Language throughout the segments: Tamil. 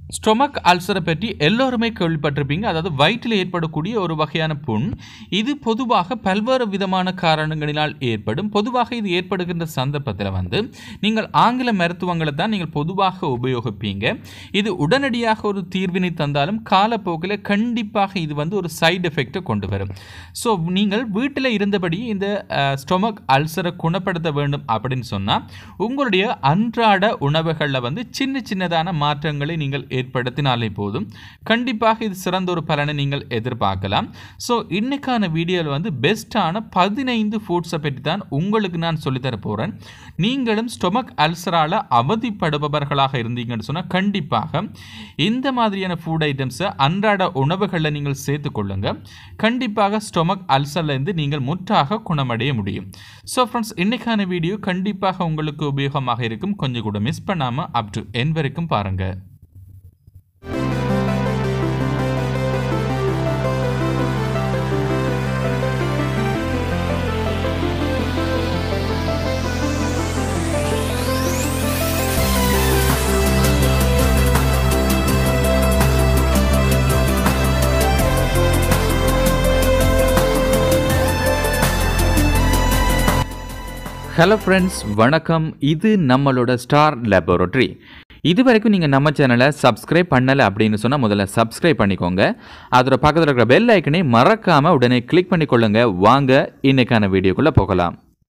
ஸ்டொமக் அல்சரை பற்றி எல்லோருமே கேள்விப்பட்டிருப்பீங்க அதாவது வயிற்றில் ஏற்படக்கூடிய ஒரு வகையான புண் இது பொதுவாக பல்வேறு விதமான காரணங்களினால் ஏற்படும் பொதுவாக இது ஏற்படுகின்ற சந்தர்ப்பத்தில் வந்து நீங்கள் ஆங்கில மருத்துவங்களை தான் நீங்கள் பொதுவாக உபயோகிப்பீங்க இது உடனடியாக ஒரு தீர்வினை தந்தாலும் காலப்போக்கில் கண்டிப்பாக இது வந்து ஒரு சைடு எஃபெக்டை கொண்டு வரும் ஸோ நீங்கள் வீட்டில் இருந்தபடி இந்த ஸ்டொமக் அல்சரை குணப்படுத்த வேண்டும் அப்படின்னு சொன்னால் உங்களுடைய அன்றாட உணவுகளில் வந்து சின்ன சின்னதான மாற்றங்களை நீங்கள் ஏற்படுத்தினாலே போதும் கண்டிப்பாக இது சிறந்த ஒரு பலனை நீங்கள் எதிர்பார்க்கலாம் ஸோ இன்னைக்கான வீடியோவில் வந்து பெஸ்ட்டான பதினைந்து ஃபுட்ஸை பற்றி தான் உங்களுக்கு நான் சொல்லித்தர போகிறேன் நீங்களும் ஸ்டொமக் அல்சரால் அவதிப்படுபவர்களாக இருந்தீங்கன்னு சொன்னால் கண்டிப்பாக இந்த மாதிரியான ஃபுட் ஐட்டம்ஸை அன்றாட உணவுகளில் நீங்கள் சேர்த்துக்கொள்ளுங்க கண்டிப்பாக ஸ்டொமக் அல்சர்லேருந்து நீங்கள் முற்றாக குணமடைய முடியும் ஸோ ஃப்ரெண்ட்ஸ் இன்னைக்கான வீடியோ கண்டிப்பாக உங்களுக்கு உபயோகமாக இருக்கும் கொஞ்சம் கூட மிஸ் பண்ணாமல் அப் டு என் வரைக்கும் பாருங்கள் ஹலோ ஃப்ரெண்ட்ஸ் வணக்கம் இது நம்மளோட ஸ்டார் லேபரட்டரி இது வரைக்கும் நீங்கள் நம்ம சேனலை சப்ஸ்கிரைப் பண்ணலை அப்படின்னு சொன்னால் முதல்ல சப்ஸ்கிரைப் பண்ணிக்கோங்க அதோட பக்கத்தில் இருக்கிற பெல் ஐக்கனை மறக்காமல் உடனே கிளிக் பண்ணிக்கொள்ளுங்க வாங்க இன்னைக்கான வீடியோக்குள்ளே போகலாம்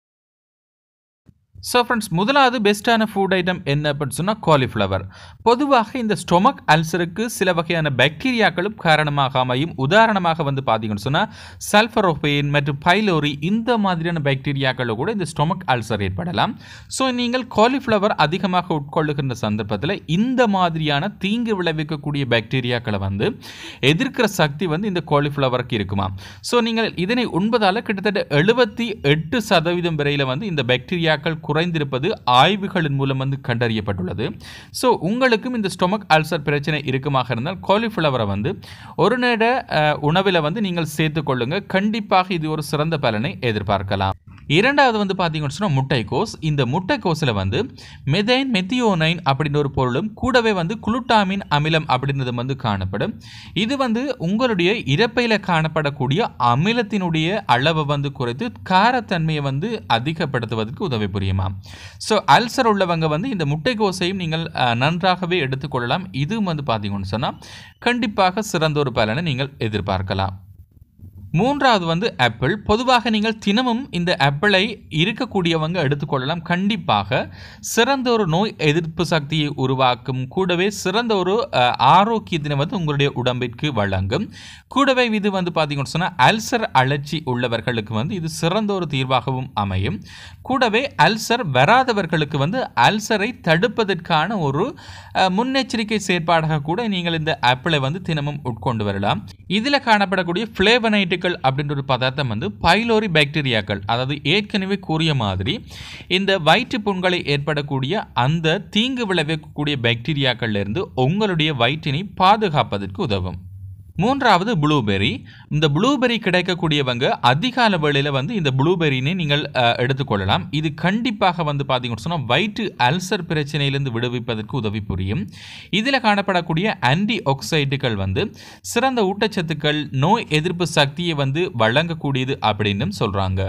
ஸோ ஃப்ரெண்ட்ஸ் முதலாவது பெஸ்ட்டான ஃபுட் ஐட்டம் என்ன அப்படின்னு சொன்னால் காலிஃப்ளவர் பொதுவாக இந்த ஸ்டொமக் அல்சருக்கு சில வகையான பாக்டீரியாக்களும் காரணமாக அமையும் உதாரணமாக வந்து பார்த்தீங்கன்னு சொன்னால் சல்ஃபரோபெயின் மற்றும் பைலோரி இந்த மாதிரியான பாக்டீரியாக்களில் கூட இந்த ஸ்டொமக் அல்சர் ஏற்படலாம் ஸோ நீங்கள் காலிஃப்ளவர் அதிகமாக உட்கொள்ளுகின்ற சந்தர்ப்பத்தில் இந்த மாதிரியான தீங்கு விளைவிக்கக்கூடிய பாக்டீரியாக்களை வந்து எதிர்க்கிற சக்தி வந்து இந்த காலிஃப்ளவருக்கு இருக்குமா ஸோ நீங்கள் இதனை உண்பதால் கிட்டத்தட்ட எழுபத்தி எட்டு சதவீதம் வரையில் வந்து இந்த பாக்டீரியாக்கள் குறைந்திருப்பது ஆய்வுகளின் மூலம் வந்து கண்டறியப்பட்டுள்ளது ஸோ உங்களுக்கும் இந்த ஸ்டொமக் அல்சர் பிரச்சனை இருக்குமாக இருந்தால் காலிஃப்ளவரை வந்து ஒரு நேர உணவில் வந்து நீங்கள் சேர்த்துக்கொள்ளுங்க கண்டிப்பாக இது ஒரு சிறந்த பலனை எதிர்பார்க்கலாம் இரண்டாவது வந்து பார்த்தீங்கன்னு சொன்னால் முட்டைக்கோஸ் இந்த முட்டைக்கோஸில் வந்து மெதைன் மெத்தியோனைன் அப்படின்ற ஒரு பொருளும் கூடவே வந்து குளுட்டாமின் அமிலம் அப்படின்றது வந்து காணப்படும் இது வந்து உங்களுடைய இறப்பையில் காணப்படக்கூடிய அமிலத்தினுடைய அளவை வந்து குறைத்து காரத்தன்மையை வந்து அதிகப்படுத்துவதற்கு உதவி புரியுமா ஸோ அல்சர் உள்ளவங்க வந்து இந்த முட்டைக்கோஸையும் நீங்கள் நன்றாகவே எடுத்துக்கொள்ளலாம் இதுவும் வந்து பார்த்தீங்கன்னு சொன்னால் கண்டிப்பாக சிறந்த ஒரு பலனை நீங்கள் எதிர்பார்க்கலாம் மூன்றாவது வந்து ஆப்பிள் பொதுவாக நீங்கள் தினமும் இந்த ஆப்பிளை இருக்கக்கூடியவங்க எடுத்துக்கொள்ளலாம் கண்டிப்பாக சிறந்த ஒரு நோய் எதிர்ப்பு சக்தியை உருவாக்கும் கூடவே சிறந்த ஒரு ஆரோக்கியத்தினை வந்து உங்களுடைய உடம்பிற்கு வழங்கும் கூடவே இது வந்து பார்த்தீங்கன்னு சொன்னால் அல்சர் அழற்சி உள்ளவர்களுக்கு வந்து இது சிறந்த ஒரு தீர்வாகவும் அமையும் கூடவே அல்சர் வராதவர்களுக்கு வந்து அல்சரை தடுப்பதற்கான ஒரு முன்னெச்சரிக்கை செயற்பாடாக கூட நீங்கள் இந்த ஆப்பிளை வந்து தினமும் உட்கொண்டு வரலாம் இதில் காணப்படக்கூடிய ஃப்ளேவனைட்டுகள் அப்படின்ற ஒரு பதார்த்தம் வந்து பைலோரி பாக்டீரியாக்கள் அதாவது ஏற்கனவே கூறிய மாதிரி இந்த வயிற்று புண்களை ஏற்படக்கூடிய அந்த தீங்கு விளைவிக்கக்கூடிய பாக்டீரியாக்கள்லேருந்து உங்களுடைய வயிற்றினை பாதுகாப்பதற்கு உதவும் மூன்றாவது ப்ளூபெரி இந்த ப்ளூபெரி கிடைக்கக்கூடியவங்க அதிகால வேளையில் வந்து இந்த ப்ளூபெரினை நீங்கள் எடுத்துக்கொள்ளலாம் இது கண்டிப்பாக வந்து பார்த்தீங்கன்னு சொன்னால் வயிற்று அல்சர் பிரச்சனையிலிருந்து விடுவிப்பதற்கு உதவி புரியும் இதில் காணப்படக்கூடிய ஆன்டி ஆக்சைடுகள் வந்து சிறந்த ஊட்டச்சத்துக்கள் நோய் எதிர்ப்பு சக்தியை வந்து வழங்கக்கூடியது அப்படின்னு சொல்கிறாங்க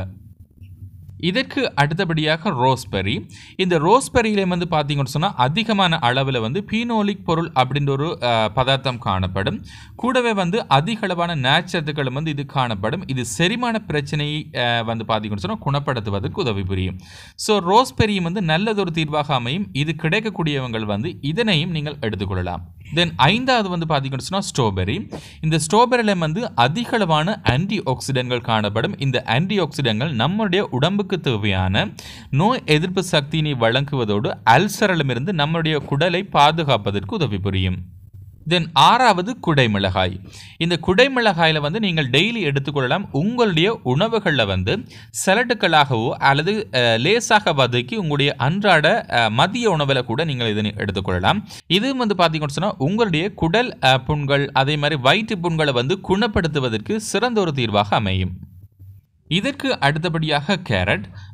இதற்கு அடுத்தபடியாக ரோஸ்பெரி இந்த ரோஸ்பெரியில வந்து பார்த்தீங்கன்னு சொன்னால் அதிகமான அளவில் வந்து பீனோலிக் பொருள் அப்படின்ற ஒரு பதார்த்தம் காணப்படும் கூடவே வந்து அதிக அளவான நேச்சத்துக்களும் வந்து இது காணப்படும் இது செரிமான பிரச்சனையை வந்து பார்த்தீங்கன்னு சொன்னால் குணப்படுத்துவதற்கு உதவி புரியும் ஸோ ரோஸ்பெரியும் வந்து நல்லதொரு தீர்வாக அமையும் இது கிடைக்கக்கூடியவங்கள் வந்து இதனையும் நீங்கள் எடுத்துக்கொள்ளலாம் தென் ஐந்தாவது வந்து பார்த்தீங்கன்னு சொன்னால் ஸ்ட்ராபெரி இந்த ஸ்ட்ராபெரியில் வந்து அதிக அளவான ஆன்டி ஆக்சிடென்ட்கள் காணப்படும் இந்த ஆன்டி ஆக்சிடென்ட்கள் நம்முடைய உடம்புக்கு தேவையான நோய் எதிர்ப்பு சக்தியினை வழங்குவதோடு அல்சரிடமிருந்து நம்முடைய குடலை பாதுகாப்பதற்கு உதவி புரியும் தென் ஆறாவது குடைமிளகாய் இந்த குடைமிளகாயில் வந்து நீங்கள் டெய்லி எடுத்துக்கொள்ளலாம் உங்களுடைய உணவுகளில் வந்து சலட்டுக்களாகவோ அல்லது லேசாக வதக்கி உங்களுடைய அன்றாட மதிய உணவில் கூட நீங்கள் இதனை எடுத்துக்கொள்ளலாம் இது வந்து பார்த்தீங்கன்னு சொன்னால் உங்களுடைய குடல் புண்கள் அதே மாதிரி வயிற்று புண்களை வந்து குணப்படுத்துவதற்கு சிறந்த ஒரு தீர்வாக அமையும் இதற்கு அடுத்தபடியாக கேரட்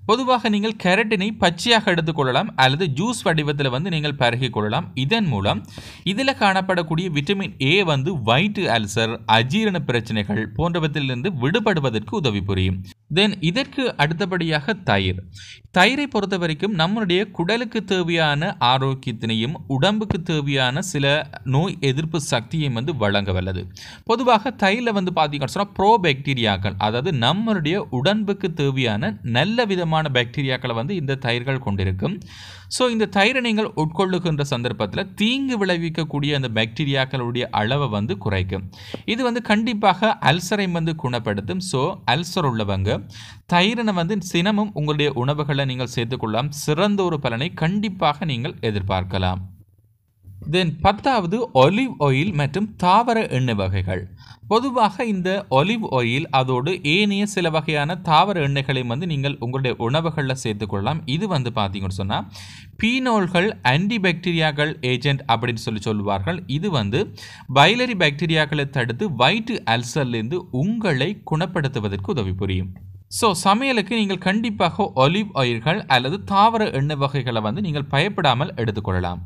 பொதுவாக நீங்கள் கேரட்டினை பச்சையாக எடுத்துக்கொள்ளலாம் அல்லது ஜூஸ் வடிவத்தில் வந்து நீங்கள் பருகிக் கொள்ளலாம் இதன் மூலம் இதில் காணப்படக்கூடிய விட்டமின் ஏ வந்து வயிற்று அல்சர் அஜீரண பிரச்சனைகள் போன்றவற்றிலிருந்து விடுபடுவதற்கு உதவி புரியும் தென் இதற்கு அடுத்தபடியாக தயிர் தயிரை பொறுத்த வரைக்கும் நம்மளுடைய குடலுக்கு தேவையான ஆரோக்கியத்தினையும் உடம்புக்கு தேவையான சில நோய் எதிர்ப்பு சக்தியையும் வந்து வழங்க வல்லது பொதுவாக தயிரில் வந்து பார்த்தீங்கன்னு சொன்னால் ப்ரோ பாக்டீரியாக்கள் அதாவது நம்மளுடைய உடம்புக்கு தேவையான நல்ல விதமான பாக்டீரியாக்களை வந்து இந்த தயிர்கள் கொண்டிருக்கும் ஸோ இந்த தயிரை நீங்கள் உட்கொள்ளுகின்ற சந்தர்ப்பத்தில் தீங்கு விளைவிக்கக்கூடிய அந்த பாக்டீரியாக்களுடைய அளவை வந்து குறைக்கும் இது வந்து கண்டிப்பாக அல்சரை வந்து குணப்படுத்தும் ஸோ அல்சர் உள்ளவங்க தயிரினை வந்து சினமும் உங்களுடைய உணவுகளை நீங்கள் சேர்த்துக்கொள்ளலாம் சிறந்த ஒரு பலனை கண்டிப்பாக நீங்கள் எதிர்பார்க்கலாம் தென் பத்தாவது ஒலிவ் ஆயில் மற்றும் தாவர எண்ணெய் வகைகள் பொதுவாக இந்த ஒலிவ் ஆயில் அதோடு ஏனைய சில வகையான தாவர எண்ணெய்களையும் வந்து நீங்கள் உங்களுடைய உணவுகளில் சேர்த்துக்கொள்ளலாம் இது வந்து பார்த்தீங்கன்னு சொன்னால் பீனோல்கள் ஆன்டிபாக்டீரியாக்கள் ஏஜென்ட் அப்படின்னு சொல்லி சொல்லுவார்கள் இது வந்து பைலரி பாக்டீரியாக்களை தடுத்து வயிற்று அல்சர்லேருந்து உங்களை குணப்படுத்துவதற்கு உதவி புரியும் ஸோ சமையலுக்கு நீங்கள் கண்டிப்பாக ஒலிவ் ஆயில்கள் அல்லது தாவர எண்ணெய் வகைகளை வந்து நீங்கள் பயப்படாமல் எடுத்துக்கொள்ளலாம்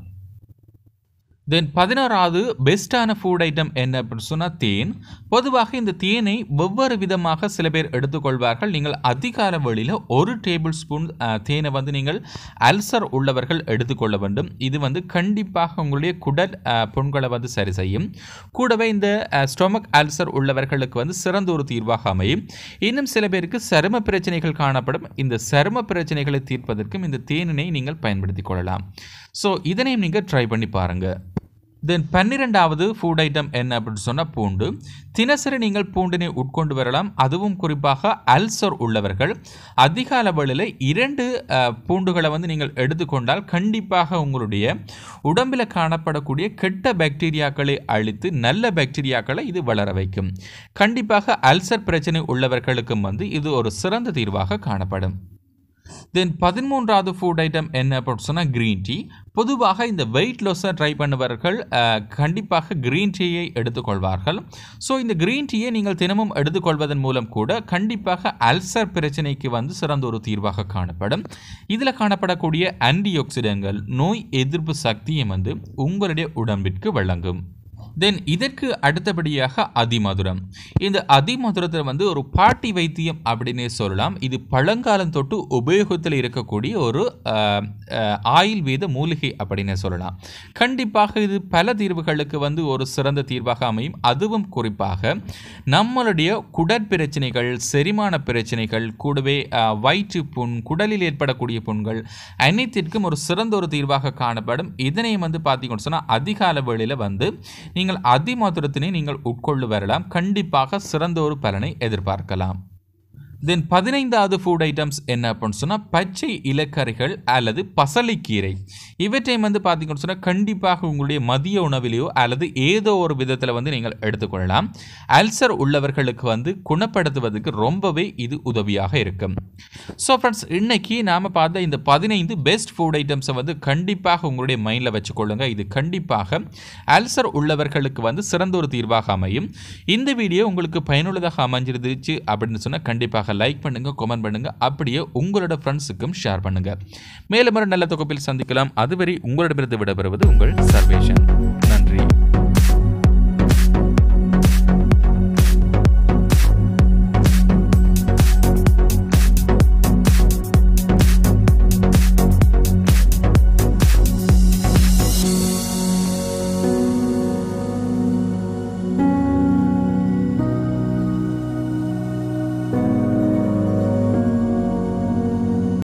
தென் பதினோராவது பெஸ்ட்டான ஃபுட் ஐட்டம் என்ன அப்படின்னு சொன்னால் தேன் பொதுவாக இந்த தேனை வெவ்வேறு விதமாக சில பேர் எடுத்துக்கொள்வார்கள் நீங்கள் அதிகால வழியில் ஒரு டேபிள் ஸ்பூன் தேனை வந்து நீங்கள் அல்சர் உள்ளவர்கள் எடுத்துக்கொள்ள வேண்டும் இது வந்து கண்டிப்பாக உங்களுடைய குடல் அஹ், புண்களை வந்து சரி செய்யும் கூடவே இந்த ஸ்டொமக் அல்சர் உள்ளவர்களுக்கு வந்து சிறந்த ஒரு தீர்வாக அமையும் இன்னும் சில பேருக்கு சரும பிரச்சனைகள் காணப்படும் இந்த சரும பிரச்சனைகளை தீர்ப்பதற்கும் இந்த தேனினை நீங்கள் பயன்படுத்திக் கொள்ளலாம் ஸோ இதனையும் நீங்கள் ட்ரை பண்ணி பாருங்கள் தென் பன்னிரெண்டாவது ஃபுட் ஐட்டம் என்ன அப்படின்னு சொன்னால் பூண்டு தினசரி நீங்கள் பூண்டினை உட்கொண்டு வரலாம் அதுவும் குறிப்பாக அல்சர் உள்ளவர்கள் அதிக அளவில் இரண்டு அஹ், பூண்டுகளை வந்து நீங்கள் எடுத்துக்கொண்டால் கண்டிப்பாக உங்களுடைய உடம்பில் காணப்படக்கூடிய கெட்ட பாக்டீரியாக்களை அழித்து நல்ல பாக்டீரியாக்களை இது வளர வைக்கும் கண்டிப்பாக அல்சர் பிரச்சனை உள்ளவர்களுக்கும் வந்து இது ஒரு சிறந்த தீர்வாக காணப்படும் தென் பதிமூன்றாவது ஃபுட் ஐட்டம் என்ன அப்படின்னு சொன்னால் க்ரீன் டீ பொதுவாக இந்த வெயிட் லாஸை ட்ரை பண்ணுபவர்கள் அஹ், கண்டிப்பாக க்ரீன் டீயை எடுத்துக்கொள்வார்கள் ஸோ இந்த க்ரீன் டீயை நீங்கள் தினமும் எடுத்துக்கொள்வதன் மூலம் கூட கண்டிப்பாக அல்சர் பிரச்சனைக்கு வந்து சிறந்த ஒரு தீர்வாக காணப்படும் இதில் காணப்படக்கூடிய ஆன்டிஆக்சிடென்ட்கள் நோய் எதிர்ப்பு சக்தியை வந்து உங்களுடைய உடம்பிற்கு வழங்கும் தென் இதற்கு அடுத்தபடியாக அதிமதுரம் இந்த அதிமதுரத்தில் வந்து ஒரு பாட்டி வைத்தியம் அப்படின்னே சொல்லலாம் இது பழங்காலம் தொட்டு உபயோகத்தில் இருக்கக்கூடிய ஒரு ஆஹ், ஆஹ், ஆயுர்வேத மூலிகை அப்படின்னே சொல்லலாம் கண்டிப்பாக இது பல தீர்வுகளுக்கு வந்து ஒரு சிறந்த தீர்வாக அமையும் அதுவும் குறிப்பாக நம்மளுடைய குடற்பிரச்சனைகள் செரிமான பிரச்சனைகள் கூடவே ஆஹ், வயிற்று புண் குடலில் ஏற்படக்கூடிய புண்கள் அனைத்திற்கும் ஒரு சிறந்த ஒரு தீர்வாக காணப்படும் இதனை வந்து பார்த்தீங்கன்னு சொன்னால் அதிக அளவுகளில் வந்து நீங்கள் அதிமதுரத்தினை நீங்கள் உட்கொண்டு வரலாம் கண்டிப்பாக சிறந்த ஒரு பலனை எதிர்பார்க்கலாம் தென் பதினைந்தாவது ஃபுட் ஐட்டம்ஸ் என்ன அப்படின்னு சொன்னால் பச்சை இலக்கறிகள் அல்லது பசலைக்கீரை இவற்றை வந்து பார்த்தீங்கன்னு சொன்னால் கண்டிப்பாக உங்களுடைய மதிய உணவிலேயோ அல்லது ஏதோ ஒரு விதத்தில் வந்து நீங்கள் எடுத்துக்கொள்ளலாம் அல்சர் உள்ளவர்களுக்கு வந்து குணப்படுத்துவதற்கு ரொம்பவே இது உதவியாக இருக்கும் ஸோ ஃப்ரெண்ட்ஸ் இன்னைக்கு நாம் பார்த்த இந்த பதினைந்து பெஸ்ட் ஃபுட் ஐட்டம்ஸை வந்து கண்டிப்பாக உங்களுடைய மைண்டில் வச்சுக்கொள்ளுங்க இது கண்டிப்பாக அல்சர் உள்ளவர்களுக்கு வந்து சிறந்த ஒரு தீர்வாக அமையும் இந்த வீடியோ உங்களுக்கு பயனுள்ளதாக அமைஞ்சிருந்துச்சு அப்படின்னு சொன்னால் கண்டிப்பாக லைக் பண்ணுங்க கமெண்ட் பண்ணுங்க அப்படியே உங்களோட ஃப்ரெண்ட்ஸுக்கும் ஷேர் பண்ணுங்க மேலும் ஒரு நல்ல தொகுப்பில் சந்திக்கலாம் அதுவரை உங்களிடமிருந்து விடைபெறுவது உங்கள் சர்வேஷன்